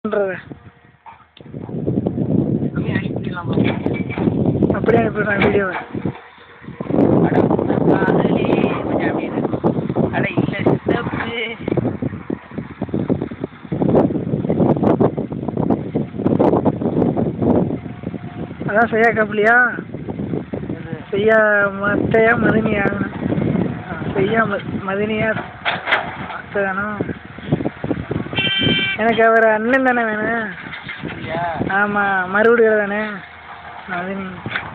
பண்ணுறது அப்படியே அனுப்பிடலாமா அப்படியே அனுப்பிடுறேன் வீடியோவை அதுலேயே கொஞ்சம் அப்படியே இருக்கு. அட இல்லை சித்தப்பு அதான் செய்யா கப்பலியா செய்யா மத்தையா மதினியா செய்யா ம மதினியா அத்தை வேணும் எனக்கு அவர் அண்ணன் தானே வேணும் இல்லையா ஆமாம் மறுபடியும் தானே மதினி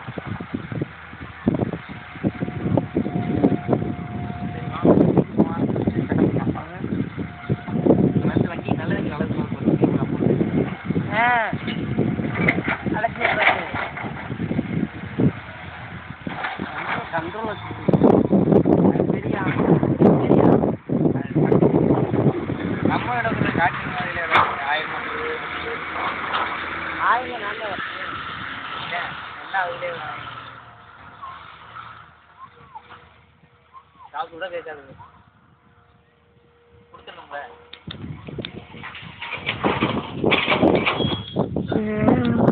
நல்ல வண்டி நல்ல வண்டி நல்லது ஆ அலட்சியம் கண்ட்ரோல் சரியா சரியா நம்ம இடம் காட்டு மாதிரில ஆயிரம் ஆயிரம் நல்ல நல்லா அதுலேயே காசு கூட கேட்காது கொடுத்துருணும்ல ம்.